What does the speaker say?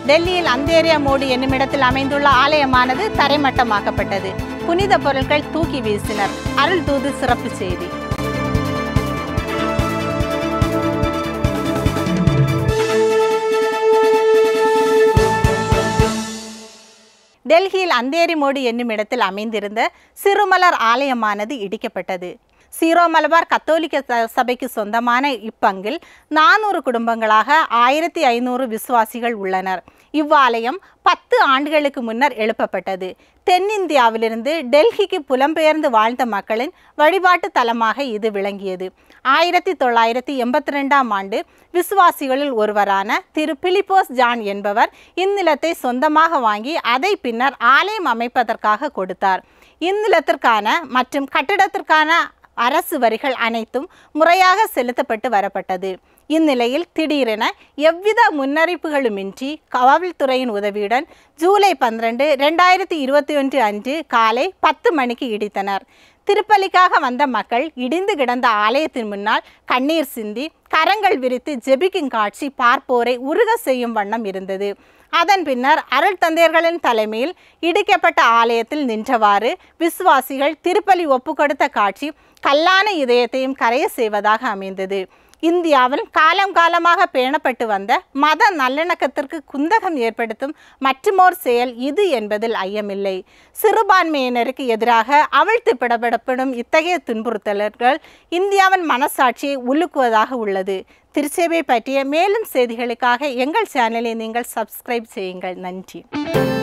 டெல்லியில் அந்தேரியா மோடு என்னுமிடத்தில் அமைந்துள்ள ஆலயமானது தரைமட்டமாக்கப்பட்டது புனித பொருட்கள் தூக்கி வீசினர் அருள் தூது சிறப்பு செய்தி டெல்லியில் அந்தேரி மோடு என்னும் இடத்தில் அமைந்திருந்த சிறுமலர் ஆலயமானது இடிக்கப்பட்டது சீரோ மலபார் கத்தோலிக்க ச- சபைக்கு சொந்தமான இப்பங்கில் நானூறு குடும்பங்களாக ஆயிரத்தி ஐநூறு விசுவாசிகள் உள்ளனர் இவ்வாலயம் பத்து ஆண்டுகளுக்கு முன்னர் எழுப்பப்பட்டது தென்னிந்தியாவிலிருந்து டெல்லிக்கு புலம்பெயர்ந்து வாழ்ந்த மக்களின் வழிபாட்டு தலமாக இது விளங்கியது ஆயிரத்தி தொள்ளாயிரத்தி எண்பத்தி ரெண்டாம் ஆண்டு விசுவாசிகளில் ஒருவரான திரு பிலிப்போஸ் ஜான் என்பவர் இந்நிலத்தை சொந்தமாக வாங்கி அதை பின்னர் ஆலயம் அமைப்பதற்காக கொடுத்தார் இந்நிலத்திற்கான மற்றும் கட்டிடத்திற்கான அரசு வரிகள் அனைத்தும் முறையாக செலுத்தப்பட்டு வரப்பட்டது இந்நிலையில் திடீரென எவ்வித முன்னறிப்புகளுமின்றி காவல்துறையின் உதவியுடன் ஜூலை பன்னிரண்டு ரெண்டாயிரத்தி இருபத்தி ஒன்று அன்று காலை பத்து மணிக்கு இடித்தனர் திருப்பலிக்காக வந்த மக்கள் இடிந்து கிடந்த ஆலயத்தின் முன்னால் கண்ணீர் சிந்தி கரங்கள் விரித்து ஜெபிக்கும் காட்சி பார்ப்போரை உருக செய்யும் வண்ணம் இருந்தது அதன் பின்னர் அருள் தந்தையர்களின் தலைமையில் இடிக்கப்பட்ட ஆலயத்தில் நின்றவாறு விசுவாசிகள் திருப்பலி ஒப்புக்கொடுத்த காட்சி கல்லான இதயத்தையும் கரைய செய்வதாக அமைந்தது இந்தியாவில் காலம் காலமாக பேணப்பட்டு வந்த மத நல்லிணக்கத்திற்கு குந்தகம் ஏற்படுத்தும் மற்றுமோர் செயல் இது என்பதில் ஐயமில்லை சிறுபான்மையினருக்கு எதிராக அவிழ்த்து பிடப்படப்படும் இத்தகைய துன்புறுத்தல்கள் இந்தியாவின் மனசாட்சியை உலுக்குவதாக உள்ளது திருச்சேவை பற்றிய மேலும் செய்திகளுக்காக எங்கள் சேனலை நீங்கள் சப்ஸ்கிரைப் செய்யுங்கள் நன்றி